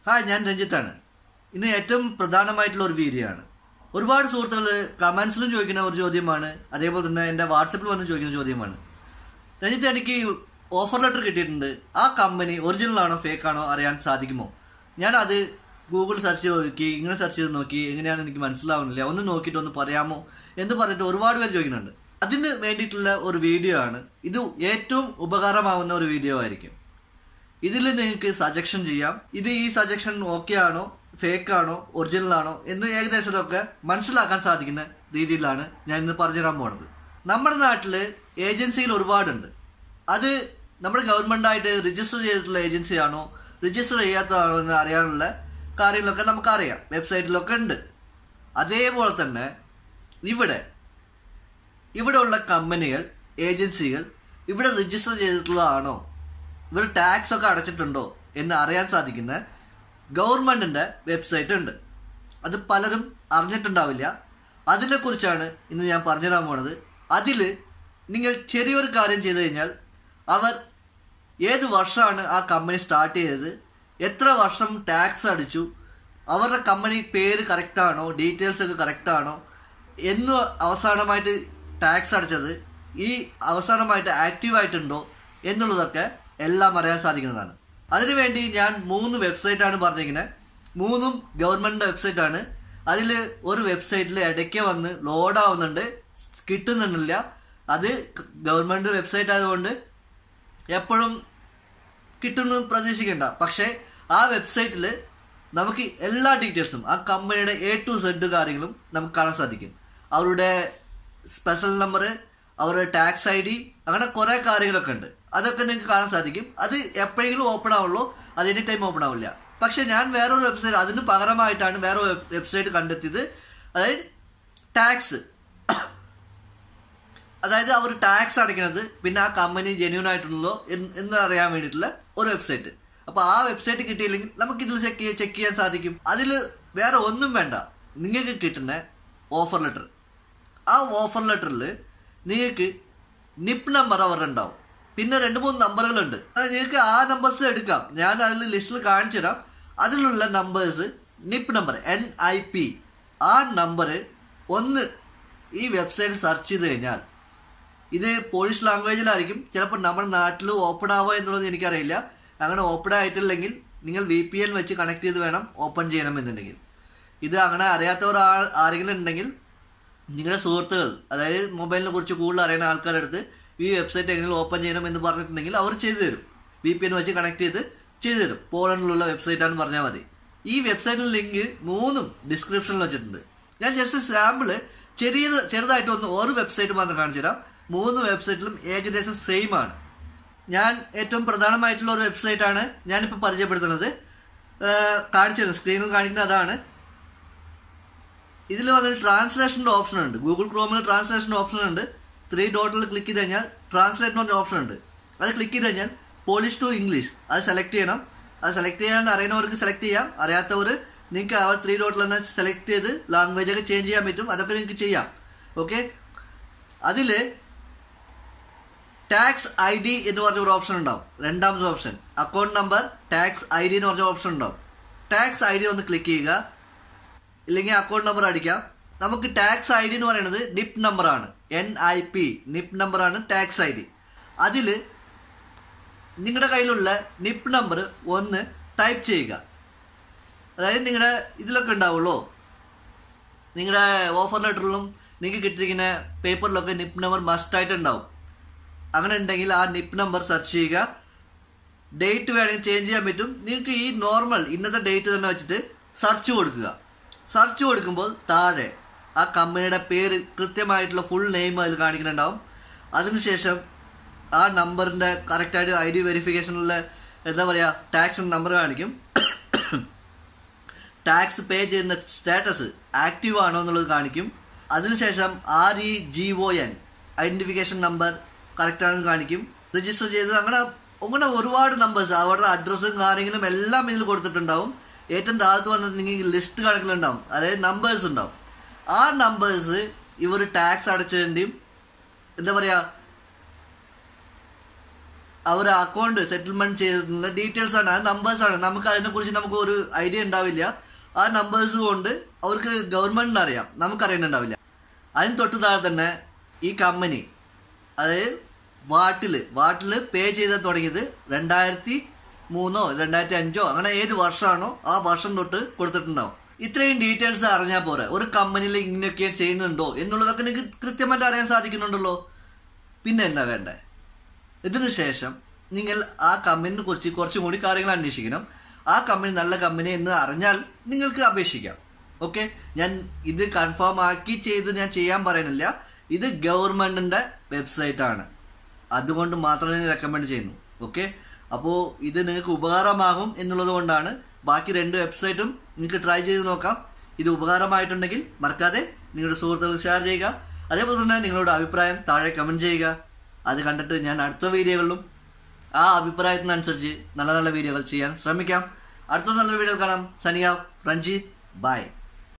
hi ഞാൻ രഞ്ജിത്താണ് ഇന്ന് ഏറ്റവും പ്രധാനമായിട്ടുള്ള ഒരു വീഡിയോ ആണ് ഒരുപാട് സുഹൃത്തുക്കൾ കമന്റ്സിലും ചോദിക്കുന്ന ഒരു ചോദ്യമാണ് അതേപോലെ തന്നെ എൻ്റെ വാട്സപ്പിൽ വന്ന് ചോദിക്കുന്ന ചോദ്യമാണ് രഞ്ജിത്ത് എനിക്ക് ഓഫർ ലെറ്റർ കിട്ടിയിട്ടുണ്ട് ആ കമ്പനി ഒറിജിനൽ ആണോ ഫേക്ക് ആണോ അറിയാൻ സാധിക്കുമോ ഞാൻ അത് ഗൂഗിൾ സെർച്ച് ചെയ്ത് നോക്കി ഇങ്ങനെ സെർച്ച് ചെയ്ത് നോക്കി എങ്ങനെയാണെന്ന് എനിക്ക് മനസ്സിലാവുന്നില്ല ഒന്ന് നോക്കിയിട്ട് ഒന്ന് പറയാമോ എന്ന് പറഞ്ഞിട്ട് ഒരുപാട് പേര് ചോദിക്കുന്നുണ്ട് അതിന് വേണ്ടിയിട്ടുള്ള ഒരു വീഡിയോ ആണ് ഇത് ഏറ്റവും ഉപകാരമാവുന്ന ഒരു വീഡിയോ ആയിരിക്കും ഇതിൽ നിങ്ങൾക്ക് സജക്ഷൻ ചെയ്യാം ഇത് ഈ സജക്ഷൻ ഓക്കെ ആണോ ഫേക്ക് ആണോ ഒറിജിനൽ ആണോ എന്ന് ഏകദേശമൊക്കെ മനസ്സിലാക്കാൻ സാധിക്കുന്ന രീതിയിലാണ് ഞാൻ ഇന്ന് പറഞ്ഞുതരാൻ പോണത് നമ്മുടെ നാട്ടിൽ ഏജൻസികൾ ഒരുപാടുണ്ട് അത് നമ്മുടെ ഗവൺമെന്റായിട്ട് രജിസ്റ്റർ ചെയ്തിട്ടുള്ള ഏജൻസി ആണോ രജിസ്റ്റർ ചെയ്യാത്തതാണോ എന്ന് അറിയാനുള്ള കാര്യങ്ങളൊക്കെ നമുക്കറിയാം വെബ്സൈറ്റിലൊക്കെ ഉണ്ട് അതേപോലെ തന്നെ ഇവിടെ ഇവിടെ ഉള്ള കമ്പനികൾ ഏജൻസികൾ ഇവിടെ രജിസ്റ്റർ ചെയ്തിട്ടുള്ളതാണോ ഇവർ ടാക്സ് ഒക്കെ അടച്ചിട്ടുണ്ടോ എന്ന് അറിയാൻ സാധിക്കുന്ന ഗവൺമെന്റിന്റെ വെബ്സൈറ്റ് ഉണ്ട് അത് പലരും അറിഞ്ഞിട്ടുണ്ടാവില്ല അതിനെക്കുറിച്ചാണ് ഇന്ന് ഞാൻ പറഞ്ഞുതരാൻ പോണത് അതിൽ നിങ്ങൾ ചെറിയൊരു കാര്യം ചെയ്തു കഴിഞ്ഞാൽ അവർ ഏത് വർഷമാണ് ആ കമ്പനി സ്റ്റാർട്ട് ചെയ്തത് എത്ര വർഷം ടാക്സ് അടിച്ചു അവരുടെ കമ്പനി പേര് കറക്റ്റാണോ ഡീറ്റെയിൽസ് ഒക്കെ കറക്റ്റാണോ എന്ന് അവസാനമായിട്ട് ടാക്സ് അടച്ചത് ഈ അവസാനമായിട്ട് ആക്റ്റീവ് ആയിട്ടുണ്ടോ എന്നുള്ളതൊക്കെ എല്ലാം അറിയാൻ സാധിക്കുന്നതാണ് അതിനുവേണ്ടി ഞാൻ മൂന്ന് വെബ്സൈറ്റ് ആണ് പറഞ്ഞിരിക്കുന്നത് മൂന്നും ഗവൺമെന്റിന്റെ വെബ്സൈറ്റ് ആണ് അതിൽ ഒരു വെബ്സൈറ്റിൽ ഇടയ്ക്ക് വന്ന് ലോഡ് ആവുന്നുണ്ട് കിട്ടുന്നില്ല അത് ഗവൺമെന്റ് വെബ്സൈറ്റ് ആയതുകൊണ്ട് എപ്പോഴും കിട്ടുന്നു പ്രതീക്ഷിക്കേണ്ട പക്ഷേ ആ വെബ്സൈറ്റിൽ നമുക്ക് എല്ലാ ഡീറ്റെയിൽസും ആ കമ്പനിയുടെ എ ടു സെഡ് കാര്യങ്ങളും നമുക്ക് കാണാൻ സാധിക്കും അവരുടെ സ്പെഷ്യൽ നമ്പർ അവരുടെ ടാക്സ് ഐ ഡി അങ്ങനെ കുറേ കാര്യങ്ങളൊക്കെ ഉണ്ട് അതൊക്കെ നിങ്ങൾക്ക് കാണാൻ സാധിക്കും അത് എപ്പോഴെങ്കിലും ഓപ്പൺ ആവുള്ളൂ അത് എനി ടൈം ഓപ്പൺ ആവില്ല പക്ഷെ ഞാൻ വേറൊരു വെബ്സൈറ്റ് അതിന് പകരമായിട്ടാണ് വേറെ വെബ്സൈറ്റ് കണ്ടെത്തിയത് അതായത് ടാക്സ് അതായത് അവർ ടാക്സ് അടയ്ക്കുന്നത് പിന്നെ ആ കമ്പനി ജെന്യൂൻ ആയിട്ടുള്ളതോ എന്ന് എന്ന് അറിയാൻ വേണ്ടിയിട്ടുള്ള ഒരു വെബ്സൈറ്റ് അപ്പൊ ആ വെബ്സൈറ്റ് കിട്ടിയില്ലെങ്കിൽ നമുക്ക് ഇതിൽ ചെക്ക് ചെക്ക് ചെയ്യാൻ സാധിക്കും അതിൽ വേറെ ഒന്നും വേണ്ട നിങ്ങൾക്ക് കിട്ടുന്ന ഓഫർ ലെറ്റർ ആ ഓഫർ ലെറ്ററിൽ നിങ്ങൾക്ക് നിപ്പ് നമ്പർ അവരുടെ ഉണ്ടാവും പിന്നെ രണ്ട് മൂന്ന് നമ്പറുകളുണ്ട് അത് നിങ്ങൾക്ക് ആ നമ്പേഴ്സ് എടുക്കാം ഞാൻ അതിൽ ലിസ്റ്റിൽ കാണിച്ചു തരാം അതിലുള്ള numbers NIP number N I P ആ നമ്പർ ഒന്ന് ഈ വെബ്സൈറ്റ് സെർച്ച് ചെയ്ത് കഴിഞ്ഞാൽ ഇത് പോളിഷ് ലാംഗ്വേജിലായിരിക്കും ചിലപ്പോൾ നമ്മുടെ നാട്ടിൽ ഓപ്പൺ ആവുക എന്നുള്ളത് എനിക്കറിയില്ല അങ്ങനെ ഓപ്പൺ ആയിട്ടില്ലെങ്കിൽ നിങ്ങൾ വി പി എൻ വെച്ച് കണക്ട് ചെയ്ത് വേണം ഓപ്പൺ ചെയ്യണമെന്നുണ്ടെങ്കിൽ ഇത് അങ്ങനെ അറിയാത്തവർ ആ- ആരെങ്കിലും ഉണ്ടെങ്കിൽ നിങ്ങളുടെ സുഹൃത്തുക്കൾ അതായത് മൊബൈലിനെ കുറിച്ച് കൂടുതൽ അറിയുന്ന ആൾക്കാരുടെ അടുത്ത് ഈ വെബ്സൈറ്റ് എങ്ങനെ ഓപ്പൺ ചെയ്യണം എന്ന് പറഞ്ഞിട്ടുണ്ടെങ്കിൽ അവർ ചെയ്തു തരും വി പി എൻ വെച്ച് കണക്ട് ചെയ്ത് ചെയ്തു തരും പോളണ്ടിലുള്ള വെബ്സൈറ്റ് ആണെന്ന് പറഞ്ഞാൽ മതി ഈ വെബ്സൈറ്റിൽ ലിങ്ക് മൂന്നും ഡിസ്ക്രിപ്ഷനിൽ വെച്ചിട്ടുണ്ട് ഞാൻ ജസ്റ്റ് സാമ്പിള് ചെറിയ ചെറുതായിട്ട് ഒന്ന് ഒരു വെബ്സൈറ്റ് മാത്രം കാണിച്ചു തരാം മൂന്ന് വെബ്സൈറ്റിലും ഏകദേശം സെയിം ആണ് ഞാൻ ഏറ്റവും പ്രധാനമായിട്ടുള്ള ഒരു വെബ്സൈറ്റ് ആണ് ഞാനിപ്പോൾ പരിചയപ്പെടുത്തുന്നത് കാണിച്ചത് സ്ക്രീനിൽ കാണിക്കുന്നത് അതാണ് ഇതിൽ വന്നിട്ട് ട്രാൻസ്ലേഷൻ്റെ ഓപ്ഷൻ ഉണ്ട് ഗൂഗിൾ ക്രോമിൽ ട്രാൻസ്ലേഷൻ്റെ ഓപ്ഷൻ ഉണ്ട് ത്രീ ഡോട്ടിൽ ക്ലിക്ക് ചെയ്ത് കഴിഞ്ഞാൽ ട്രാൻസ്ലേറ്റ് പറഞ്ഞ ഓപ്ഷൻ ഉണ്ട് അത് ക്ലിക്ക് ചെയ്ത് കഴിഞ്ഞാൽ പോളിഷ് ടു ഇംഗ്ലീഷ് അത് സെലക്ട് ചെയ്യണം അത് സെലക്ട് ചെയ്യാൻ അറിയുന്നവർക്ക് സെലക്ട് ചെയ്യാം അറിയാത്തവർ നിങ്ങൾക്ക് ആ ത്രീ ഡോട്ടിൽ തന്നെ സെലക്ട് ചെയ്ത് ലാംഗ്വേജ് ഒക്കെ ചേഞ്ച് ചെയ്യാൻ പറ്റും അതൊക്കെ നിങ്ങൾക്ക് ചെയ്യാം ഓക്കെ അതിൽ ടാക്സ് ഐ ഡി എന്ന് പറഞ്ഞ ഒരു ഓപ്ഷൻ ഉണ്ടാവും രണ്ടാമത്തെ option account number tax I D എന്ന് പറഞ്ഞ ഓപ്ഷൻ ഉണ്ടാവും ടാക്സ് ഐ ഡി ഒന്ന് ക്ലിക്ക് ചെയ്യുക ഇല്ലെങ്കിൽ അക്കൗണ്ട് നമ്പർ അടിക്കാം നമുക്ക് ടാക്സ് ഐ ഡി എന്ന് പറയുന്നത് നിപ്പ് നമ്പർ ആണ് N I P NIP number ആണ് ടാക്സ് ഐ ഡി അതിൽ നിങ്ങളുടെ കയ്യിലുള്ള നിപ്പ് നമ്പർ ഒന്ന് ടൈപ്പ് ചെയ്യുക അതായത് നിങ്ങളുടെ ഇതിലൊക്കെ ഉണ്ടാവുള്ളൂ നിങ്ങളുടെ ഓഫർ ലെറ്ററിലും നിങ്ങൾക്ക് കിട്ടിയിരിക്കുന്ന പേപ്പറിലൊക്കെ നിപ്പ് നമ്പർ മസ്റ്റായിട്ട് ഉണ്ടാവും അങ്ങനെ ഉണ്ടെങ്കിൽ ആ നിപ്പ് നമ്പർ സെർച്ച് ചെയ്യുക ഡേറ്റ് വേണമെങ്കിൽ ചേഞ്ച് ചെയ്യാൻ പറ്റും നിങ്ങൾക്ക് ഈ നോർമൽ ഇന്നത്തെ ഡേറ്റ് തന്നെ വെച്ചിട്ട് സെർച്ച് കൊടുക്കുക സെർച്ച് കൊടുക്കുമ്പോൾ താഴെ ആ കമ്പനിയുടെ പേര് കൃത്യമായിട്ടുള്ള ഫുൾ നെയിം അതിൽ കാണിക്കുന്നുണ്ടാവും അതിനുശേഷം ആ നമ്പറിൻ്റെ കറക്റ്റായിട്ട് ഐ ഡി വെരിഫിക്കേഷനുള്ള എന്താ പറയുക ടാക്സ് നമ്പർ കാണിക്കും ടാക്സ് പേ ചെയ്യുന്ന സ്റ്റാറ്റസ് ആക്റ്റീവ് ആണോ എന്നുള്ളത് കാണിക്കും അതിനുശേഷം R E G O N identification number correct ആണെന്ന് കാണിക്കും രജിസ്റ്റർ ചെയ്ത് അങ്ങനെ അങ്ങനെ ഒരുപാട് നമ്പേഴ്സ് അവരുടെ അഡ്രസ്സും കാര്യങ്ങളും എല്ലാം ഇതിൽ കൊടുത്തിട്ടുണ്ടാവും ഏറ്റവും താഴത്ത് വന്നിട്ട് നിങ്ങൾക്ക് ലിസ്റ്റ് കണക്കിലുണ്ടാവും അതായത് നമ്പേഴ്സ് ഉണ്ടാവും ആ നമ്പേഴ്സ് ഇവർ ടാക്സ് അടച്ചതിൻ്റെയും എന്താ പറയുക അവർ അക്കൗണ്ട് സെറ്റിൽമെന്റ് ചെയ്തിട്ടുള്ള ഡീറ്റെയിൽസ് ആണ് ആ നമ്പേഴ്സ് ആണ് നമുക്ക് അതിനെക്കുറിച്ച് നമുക്ക് ഒരു ഐഡിയ ഉണ്ടാവില്ല ആ നമ്പേഴ്സ് കൊണ്ട് അവർക്ക് ഗവൺമെന്റിന് അറിയാം നമുക്കറിയുന്നുണ്ടാവില്ല അതിന് തൊട്ട് താഴെ തന്നെ ഈ കമ്പനി അതായത് വാട്ടിൽ വാട്ടിൽ പേ ചെയ്ത് തുടങ്ങിയത് രണ്ടായിരത്തി മൂന്നോ രണ്ടായിരത്തി അഞ്ചോ അങ്ങനെ ഏത് വർഷമാണോ ആ വർഷം തൊട്ട് കൊടുത്തിട്ടുണ്ടാവും ഇത്രയും ഡീറ്റെയിൽസ് അറിഞ്ഞാൽ പോരെ ഒരു കമ്പനിയിൽ ഇങ്ങനെയൊക്കെ ചെയ്യുന്നുണ്ടോ എന്നുള്ളതൊക്കെ നിങ്ങൾക്ക് കൃത്യമായിട്ട് അറിയാൻ സാധിക്കുന്നുണ്ടല്ലോ പിന്നെ എന്നാ വേണ്ടേ ഇതിനു ശേഷം നിങ്ങൾ ആ കമ്പനിനെ കുറിച്ച് കുറച്ചും കൂടി കാര്യങ്ങൾ അന്വേഷിക്കണം ആ കമ്പനി നല്ല കമ്പനി എന്ന് അറിഞ്ഞാൽ നിങ്ങൾക്ക് അപേക്ഷിക്കാം ഓക്കെ ഞാൻ ഇത് കൺഫേം ആക്കി ചെയ്ത് ഞാൻ ചെയ്യാൻ പറയുന്നില്ല ഇത് ഗവൺമെന്റിന്റെ വെബ്സൈറ്റ് ആണ് അതുകൊണ്ട് മാത്രമേ ഞാൻ റെക്കമെൻഡ് ചെയ്യുന്നു ഓക്കെ അപ്പോൾ ഇത് നിങ്ങൾക്ക് ഉപകാരമാകും എന്നുള്ളത് കൊണ്ടാണ് ബാക്കി രണ്ട് വെബ്സൈറ്റും നിങ്ങൾക്ക് ട്രൈ ചെയ്ത് നോക്കാം ഇത് ഉപകാരമായിട്ടുണ്ടെങ്കിൽ മറക്കാതെ നിങ്ങളുടെ സുഹൃത്തുക്കൾക്ക് ഷെയർ ചെയ്യുക അതേപോലെ തന്നെ നിങ്ങളുടെ അഭിപ്രായം താഴെ കമന്റ് ചെയ്യുക അത് കണ്ടിട്ട് ഞാൻ അടുത്ത വീഡിയോകളിലും ആ അഭിപ്രായത്തിനനുസരിച്ച് നല്ല നല്ല വീഡിയോകൾ ചെയ്യാൻ ശ്രമിക്കാം അടുത്ത നല്ല വീഡിയോ കാണാം സനിയ റഞ്ജിത്ത് ബൈ